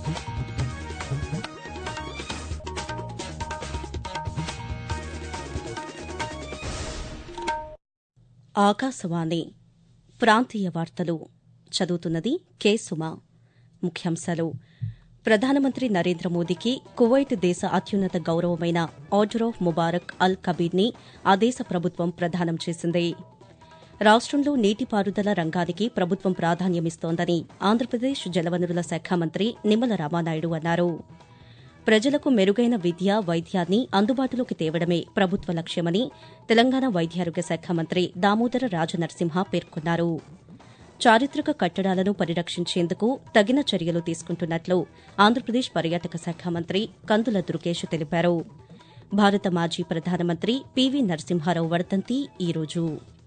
ఆకాశవాణి ప్రాంతీయ వార్తలు చదువుతున్నది కె సుమ ముఖ్యాంశాలు ప్రధానమంత్రి నరేంద్ర మోదీకి కువైట్ దేశ అత్యున్నత గౌరవమైన ఆర్డర్ ఆఫ్ ముబారక్ అల్ కబీర్ని ఆ దేశ ప్రభుత్వం ప్రదానం చేసింది రాష్టంలో నీటిపారుదల రంగానికి ప్రభుత్వం ప్రాధాన్యమిస్తోందని ఆంధ్రప్రదేశ్ జలవనరుల శాఖ మంత్రి నిమ్మల రామానాయుడు అన్నారు ప్రజలకు మెరుగైన విద్య వైద్యాన్ని అందుబాటులోకి తేవడమే ప్రభుత్వ లక్ష్యమని తెలంగాణ వైద్యారోగ్య శాఖ మంత్రి దామోదర రాజనరసింహ పేర్కొన్నారు చారిత్రక కట్టడాలను పరిరక్షించేందుకు తగిన చర్యలు తీసుకుంటున్నట్లు ఆంధ్రప్రదేశ్ పర్యాటక శాఖ మంత్రి కందుల దుర్గేష్ తెలిపారు భారత మాజీ ప్రధానమంత్రి పివి నరసింహారావు వర్ధంతి ఈరోజు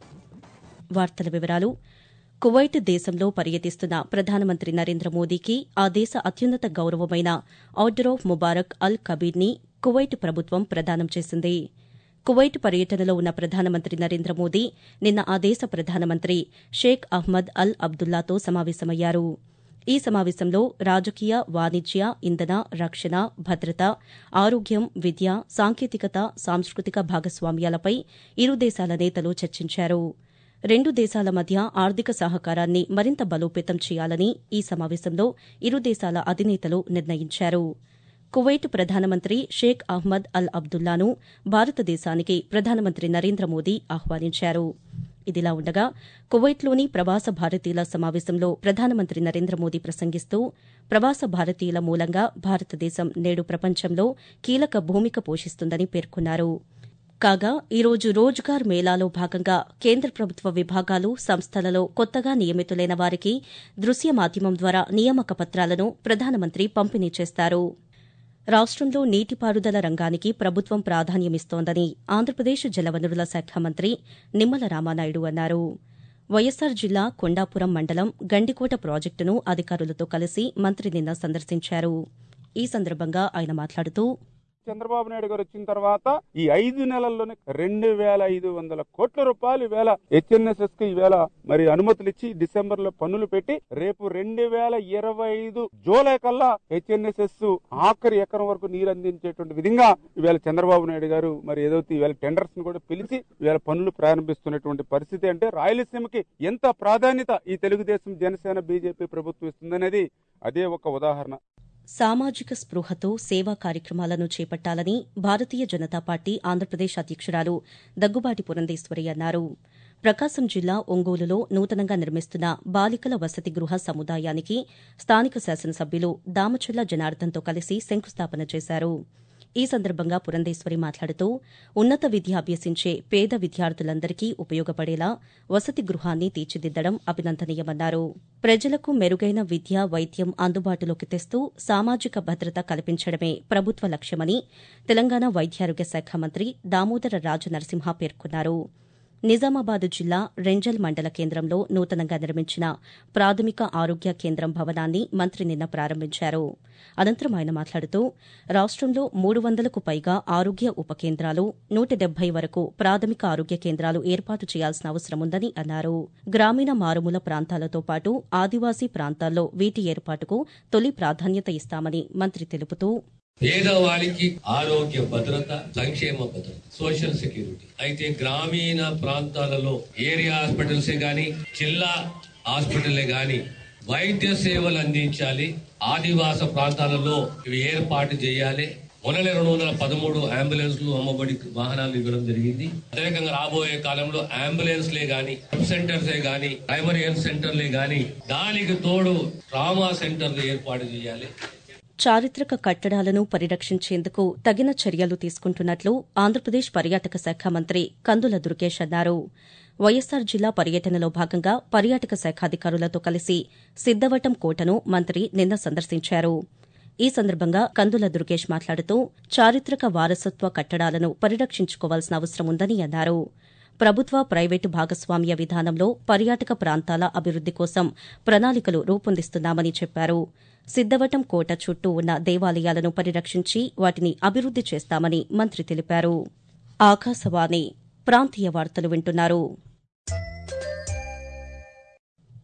వార్తల వివరాలు కువైట్ దేశంలో పర్యటిస్తున్న ప్రధానమంత్రి నరేంద్ర మోదీకి ఆ దేశ అత్యున్నత గౌరవమైన ఆర్డర్ ఆఫ్ ముబారక్ అల్ కబీర్ని కువైట్ ప్రభుత్వం ప్రదానం చేసింది కువైట్ పర్యటనలో ఉన్న ప్రధానమంత్రి నరేంద్ర మోదీ నిన్న ఆ దేశ ప్రధానమంత్రి షేక్ అహ్మద్ అల్ అబ్దుల్లాతో సమావేశమయ్యారు ఈ సమావేశంలో రాజకీయ వాణిజ్య ఇంధన రక్షణ భద్రత ఆరోగ్యం విద్య సాంకేతికత సాంస్కృతిక భాగస్వామ్యాలపై ఇరు దేశాల నేతలు చర్చించారు రెండు దేశాల మధ్య ఆర్థిక సహకారాన్ని మరింత బలోపేతం చేయాలని ఈ సమావేశంలో ఇరు దేశాల అధినేతలు నిర్ణయించారు కువైట్ ప్రధానమంత్రి షేక్ అహ్మద్ అల్ అబ్దుల్లాను భారతదేశానికి ప్రధానమంత్రి నరేంద్ర మోదీ ఆహ్వానించారు ఇదిలా ఉండగా కువైట్లోని ప్రవాస భారతీయుల సమావేశంలో ప్రధానమంత్రి నరేంద్ర మోదీ ప్రసంగిస్తూ ప్రవాస భారతీయుల మూలంగా భారతదేశం నేడు ప్రపంచంలో కీలక భూమిక పోషిస్తుందని పేర్కొన్నారు కాగా ఈరోజు రోజ్గార్ మేళాలో భాగంగా కేంద్ర ప్రభుత్వ విభాగాలు సంస్థలలో కొత్తగా నియమితులైన వారికి దృశ్య మాధ్యమం ద్వారా నియామక పత్రాలను ప్రధానమంత్రి పంపిణీ చేస్తారు రాష్టంలో నీటిపారుదల రంగానికి ప్రభుత్వం ప్రాధాన్యమిస్తోందని ఆంధ్రప్రదేశ్ జలవనరుల శాఖ మంత్రి నిమ్మల రామానాయుడు అన్నారు వైఎస్సార్ జిల్లా కొండాపురం మండలం గండికోట ప్రాజెక్టును అధికారులతో కలిసి మంత్రి నిన్న సందర్శించారు ఈ సందర్భంగా ఆయన మాట్లాడుతూ చంద్రబాబు నాయుడు గారు వచ్చిన తర్వాత ఈ ఐదు నెలల్లోనే రెండు వేల ఐదు వందల కోట్ల రూపాయలు ఈవేళ హెచ్ఎన్ఎస్ఎస్ కి ఈవేళ మరి అనుమతులు ఇచ్చి డిసెంబర్ లో పన్నులు పెట్టి రేపు రెండు వేల ఇరవై ఐదు జూలై కల్లా హెచ్ఎన్ఎస్ఎస్ ఆఖరి ఎకరం వరకు నీరు అందించేటువంటి విధంగా ఈవేళ చంద్రబాబు నాయుడు గారు మరి ఏదైతే ఈవేళ టెండర్స్ ను కూడా పిలిచి ఈవేళ పనులు ప్రారంభిస్తున్నటువంటి పరిస్థితి అంటే రాయలసీమకి ఎంత ప్రాధాన్యత ఈ తెలుగుదేశం జనసేన బీజేపీ ప్రభుత్వం ఇస్తుందనేది అదే ఒక ఉదాహరణ సామాజిక స్పృహతో సేవా కార్యక్రమాలను చేపట్టాలని భారతీయ జనతా పార్టీ ఆంధ్రప్రదేశ్ అధ్యకురాలు దగ్గుబాటి పురంధేశ్వరి అన్నారు ప్రకాశం జిల్లా ఒంగోలులో నూతనంగా నిర్మిస్తున్న బాలికల వసతి గృహ సముదాయానికి స్థానిక శాసనసభ్యులు దామచల్ల జనార్దన్తో కలిసి శంకుస్థాపన చేశారు ఈ సందర్భంగా పురంధేశ్వరి మాట్లాడుతూ ఉన్నత విద్య అభ్యసించే పేద విద్యార్థులందరికీ ఉపయోగపడేలా వసతి గృహాన్ని తీర్చిదిద్దడం అభినందనీయమన్నారు ప్రజలకు మెరుగైన విద్య వైద్యం అందుబాటులోకి తెస్తూ సామాజిక భద్రత కల్పించడమే ప్రభుత్వ లక్ష్యమని తెలంగాణ వైద్యారోగ్య శాఖ మంత్రి దామోదర రాజ నరసింహ పేర్కొన్నారు నిజామాబాద్ జిల్లా రెంజల్ మండల కేంద్రంలో నూతనంగా నిర్మించిన ప్రాథమిక ఆరోగ్య కేంద్రం భవనాన్ని మంత్రి నిన్న ప్రారంభించారు అనంతరం ఆయన మాట్లాడుతూ రాష్టంలో మూడు వందలకు పైగా ఆరోగ్య ఉప కేంద్రాలు నూట డెబ్బై వరకు ప్రాథమిక ఆరోగ్య కేంద్రాలు ఏర్పాటు చేయాల్సిన అవసరముందని అన్నారు గ్రామీణ మారుమూల ప్రాంతాలతో పాటు ఆదివాసీ ప్రాంతాల్లో వీటి ఏర్పాటుకు తొలి ప్రాధాన్యత ఇస్తామని మంత్రి తెలుపుతూ పేదవారికి ఆరోగ్య భద్రత సంక్షేమ భద్రత సోషల్ సెక్యూరిటీ అయితే గ్రామీణ ప్రాంతాలలో ఏరియా హాస్పిటల్సే గాని జిల్లా హాస్పిటల్లే గాని వైద్య సేవలు అందించాలి ఆదివాస ప్రాంతాలలో ఇవి ఏర్పాటు చేయాలి మొన్న రెండు వందల పదమూడు అంబులెన్స్లు అమ్మబడి వాహనాలు ఇవ్వడం జరిగింది అదేవిధంగా రాబోయే కాలంలో అంబులెన్స్లే గాని సబ్ సెంటర్సే గాని ప్రైమరీ హెల్త్ సెంటర్లే గాని దానికి తోడు ట్రామా సెంటర్లు ఏర్పాటు చేయాలి చారిత్రక కట్టడాలను పరిరక్షించేందుకు తగిన చర్యలు తీసుకుంటున్నట్లు ఆంధ్రప్రదేశ్ పర్యాటక శాఖ మంత్రి కందుల దుర్గేష్ అన్నారు వైఎస్సార్ జిల్లా పర్యటనలో భాగంగా పర్యాటక శాఖ అధికారులతో కలిసి సిద్దవటం కోటను మంత్రి నిన్న సందర్శించారు ఈ సందర్భంగా కందుల దుర్గేష్ మాట్లాడుతూ చారిత్రక వారసత్వ కట్టడాలను పరిరక్షించుకోవాల్సిన అవసరం ఉందని అన్నారు ప్రభుత్వ ప్రైవేటు భాగస్వామ్య విధానంలో పర్యాటక ప్రాంతాల అభివృద్ది కోసం ప్రణాళికలు రూపొందిస్తున్నామని చెప్పారు సిద్దవటం కోట చుట్టూ ఉన్న దేవాలయాలను పరిరక్షించి వాటిని అభివృద్ది చేస్తామని మంత్రి తెలిపారు ఆకాశవాణి ప్రాంతీయ వార్తలు వింటున్నారు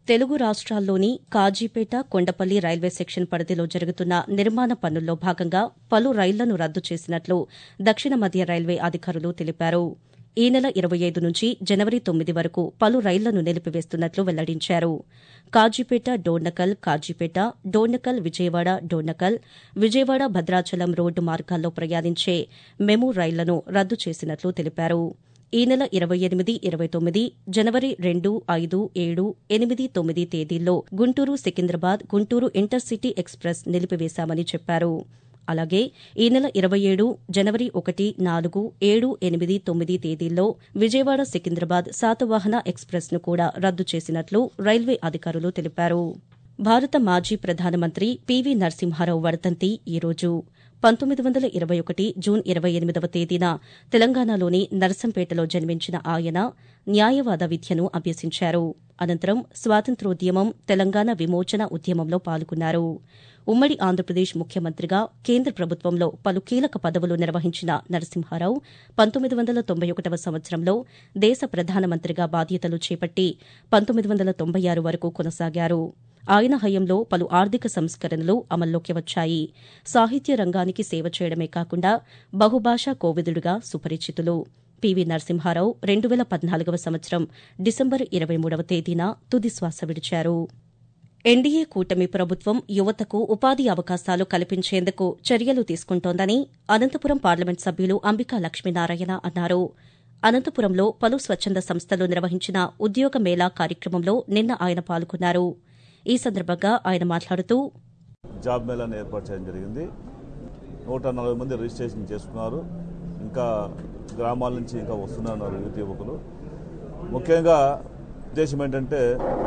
తెలుగు రాష్ట్రాల్లోని కాజీపేట కొండపల్లి రైల్వే సెక్షన్ పరిధిలో జరుగుతున్న నిర్మాణ పనుల్లో భాగంగా పలు రైళ్లను రద్దు చేసినట్లు దక్షిణ మధ్య రైల్వే అధికారులు తెలిపారు ఈ నెల ఇరవై ఐదు నుంచి జనవరి తొమ్మిది వరకు పలు రైళ్లను నిలిపివేస్తున్నట్లు వెల్లడించారు కాజీపేట డోర్నకల్ కాజీపేట డోర్నకల్ విజయవాడ డోర్నకల్ విజయవాడ భద్రాచలం రోడ్డు మార్గాల్లో ప్రయాణించే మెము రైళ్లను రద్దు చేసినట్లు తెలిపారు ఈ నెల ఇరవై ఎనిమిది ఇరవై తొమ్మిది జనవరి రెండు ఐదు ఏడు ఎనిమిది తొమ్మిది తేదీల్లో గుంటూరు సికింద్రాబాద్ గుంటూరు ఇంటర్సిటీ ఎక్స్ప్రెస్ నిలిపివేశామని చెప్పారు అలాగే ఈ నెల ఇరవై ఏడు జనవరి ఒకటి నాలుగు ఏడు ఎనిమిది తొమ్మిది తేదీల్లో విజయవాడ సికింద్రాబాద్ శాతవాహన ఎక్స్ప్రెస్ ను కూడా రద్దు చేసినట్లు రైల్వే అధికారులు తెలిపారు భారత మాజీ ప్రధానమంత్రి పివి నరసింహారావు వర్ధంతి ఈ రోజు పంతొమ్మిది వందల ఇరవై ఒకటి జూన్ ఇరవై ఎనిమిదవ తేదీన తెలంగాణలోని నర్సంపేటలో జన్మించిన ఆయన న్యాయవాద విద్యను అభ్యసించారు అనంతరం స్వాతంత్రోద్యమం తెలంగాణ విమోచన ఉద్యమంలో పాల్గొన్నారు ఉమ్మడి ఆంధ్రప్రదేశ్ ముఖ్యమంత్రిగా కేంద్ర ప్రభుత్వంలో పలు కీలక పదవులు నిర్వహించిన నరసింహారావు పంతొమ్మిది వందల తొంభై ఒకటవ సంవత్సరంలో దేశ ప్రధానమంత్రిగా బాధ్యతలు చేపట్టి పంతొమ్మిది వందల తొంభై ఆరు వరకు కొనసాగారు ఆయన హయంలో పలు ఆర్థిక సంస్కరణలు అమల్లోకి వచ్చాయి సాహిత్య రంగానికి సేవ చేయడమే కాకుండా బహుభాషా కోవిదుడుగా సుపరిచితులు పివి నరసింహారావు రెండు వేల పద్నాలుగవ సంవత్సరం డిసెంబర్ ఇరవై మూడవ తేదీన తుది శ్వాస విడిచారు ఎన్డీఏ కూటమి ప్రభుత్వం యువతకు ఉపాధి అవకాశాలు కల్పించేందుకు చర్యలు తీసుకుంటోందని అనంతపురం పార్లమెంట్ సభ్యులు అంబికా లక్ష్మీనారాయణ అన్నారు అనంతపురంలో పలు స్వచ్ఛంద సంస్థలు నిర్వహించిన ఉద్యోగ మేళా కార్యక్రమంలో నిన్న ఆయన పాల్గొన్నారు ఈ సందర్భంగా ఆయన మాట్లాడుతూ జాబ్ మేళాను ఏర్పాటు చేయడం జరిగింది నూట నలభై మంది రిజిస్ట్రేషన్ చేసుకున్నారు ఇంకా గ్రామాల నుంచి ఇంకా వస్తున్నారు యువతి యువకులు ముఖ్యంగా ఉద్దేశం ఏంటంటే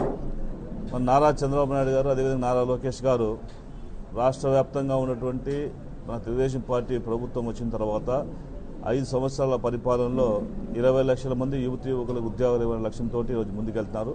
మన నారా చంద్రబాబు నాయుడు గారు అదేవిధంగా నారా లోకేష్ గారు రాష్ట్ర వ్యాప్తంగా ఉన్నటువంటి మన తెలుగుదేశం పార్టీ ప్రభుత్వం వచ్చిన తర్వాత ఐదు సంవత్సరాల పరిపాలనలో ఇరవై లక్షల మంది యువతి యువకులకు ఉద్యోగాలు ఇవ్వని లక్ష్యంతో ఈరోజు ముందుకెళ్తున్నారు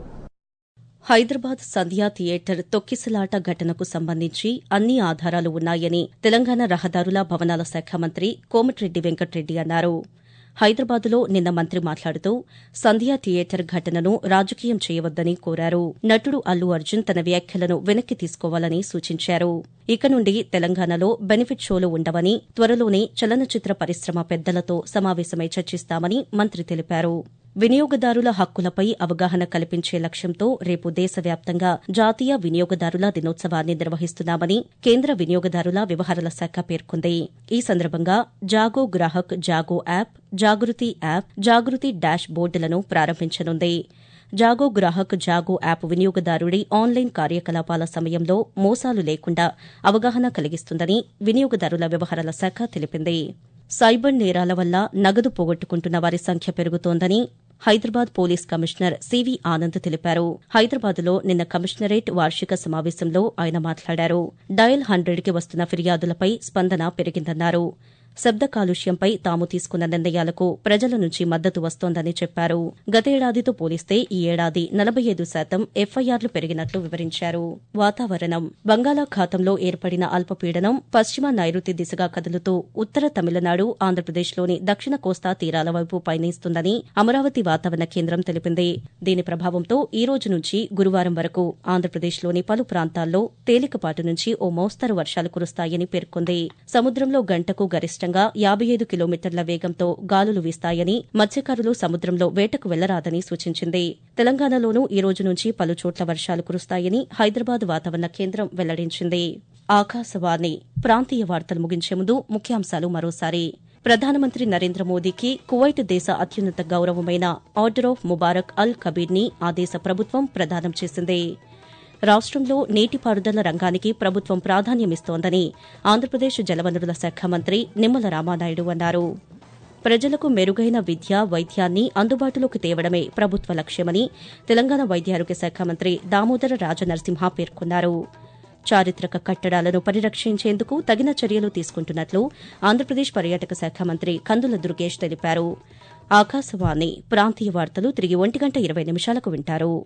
హైదరాబాద్ సంధ్యా థియేటర్ తొక్కిసలాట ఘటనకు సంబంధించి అన్ని ఆధారాలు ఉన్నాయని తెలంగాణ రహదారుల భవనాల శాఖ మంత్రి కోమటిరెడ్డి వెంకటరెడ్డి అన్నారు హైదరాబాద్లో నిన్న మంత్రి మాట్లాడుతూ సంధ్యా థియేటర్ ఘటనను రాజకీయం చేయవద్దని కోరారు నటుడు అల్లు అర్జున్ తన వ్యాఖ్యలను వెనక్కి తీసుకోవాలని సూచించారు ఇక నుండి తెలంగాణలో బెనిఫిట్ షోలు ఉండవని త్వరలోనే చలనచిత్ర పరిశ్రమ పెద్దలతో సమావేశమై చర్చిస్తామని మంత్రి తెలిపారు వినియోగదారుల హక్కులపై అవగాహన కల్పించే లక్ష్యంతో రేపు దేశవ్యాప్తంగా జాతీయ వినియోగదారుల దినోత్సవాన్ని నిర్వహిస్తున్నామని కేంద్ర వినియోగదారుల వ్యవహారాల శాఖ పేర్కొంది ఈ సందర్భంగా Jago Grahak Jago app Jagriti app Jagriti dash బోర్డులను ప్రారంభించనుంది జాగో గ్రాహక్ జాగో యాప్ వినియోగదారుడి ఆన్లైన్ కార్యకలాపాల సమయంలో మోసాలు లేకుండా అవగాహన కలిగిస్తుందని వినియోగదారుల వ్యవహారాల శాఖ తెలిపింది సైబర్ నేరాల వల్ల నగదు పోగొట్టుకుంటున్న వారి సంఖ్య పెరుగుతోందని Hyderabad police commissioner C V Anand తెలిపారు హైదరాబాద్లో నిన్న కమిషనరేట్ వార్షిక సమావేశంలో ఆయన మాట్లాడారు డయల్ హండ్రెడ్కి వస్తున్న ఫిర్యాదులపై స్పందన పెరిగిందన్నారు శబ్ద కాలుష్యంపై తాము తీసుకున్న నిర్ణయాలకు ప్రజల నుంచి మద్దతు వస్తోందని చెప్పారు గతేడాదితో పోలిస్తే ఈ ఏడాది నలభై ఐదు శాతం ఎఫ్ఐఆర్లు పెరిగినట్లు వివరించారు వాతావరణం బంగాళాఖాతంలో ఏర్పడిన అల్పపీడనం పశ్చిమ నైరుతి దిశగా కదులుతూ ఉత్తర తమిళనాడు ఆంధ్రప్రదేశ్లోని దక్షిణ కోస్తా తీరాల వైపు పయనిస్తుందని అమరావతి వాతావరణ కేంద్రం తెలిపింది దీని ప్రభావంతో ఈ రోజు నుంచి గురువారం వరకు ఆంధ్రప్రదేశ్లోని పలు ప్రాంతాల్లో తేలికపాటి నుంచి ఓ మోస్తరు వర్షాలు కురుస్తాయని పేర్కొంది సముద్రంలో గంటకు గరిష్టంగా యాబై ఐదు కిలోమీటర్ల వేగంతో గాలులు వీస్తాయని మత్స్యకారులు సముద్రంలో వేటకు వెళ్లరాదని సూచించింది తెలంగాణలోనూ ఈ రోజు నుంచి పలు చోట్ల వర్షాలు కురుస్తాయని హైదరాబాద్ వాతావరణ కేంద్రం వెల్లడించింది ఆకాశవాణి ప్రాంతీయ వార్తలు ముగించే ముందు ముఖ్యాంశాలు మరోసారి ప్రధానమంత్రి నరేంద్ర మోదీకి కువైట్ దేశ అత్యున్నత గౌరవమైన Order of Mubarak Al Kabeer ని ఆ దేశ ప్రభుత్వం ప్రదానం చేసింది రాష్టంలో నీటిపారుదల రంగానికి ప్రభుత్వం ప్రాధాన్యమిస్తోందని ఆంధ్రప్రదేశ్ జలవనరుల శాఖ మంత్రి నిమ్మల రామానాయుడు అన్నారు ప్రజలకు మెరుగైన విద్య వైద్యాన్ని అందుబాటులోకి తేవడమే ప్రభుత్వ లక్ష్యమని తెలంగాణ వైద్యారోగ్య శాఖ మంత్రి దామోదర రాజనరసింహ పేర్కొన్నారు చారిత్రక కట్టడాలను పరిరక్షించేందుకు తగిన చర్యలు తీసుకుంటున్నట్లు ఆంధ్రప్రదేశ్ పర్యాటక శాఖ మంత్రి కందుల దుర్గేష్ తెలిపారు ఆకాశవాణి ప్రాంతీయ వార్తలు తిరిగి ఒంటి గంట ఇరవై నిమిషాలకు వింటారు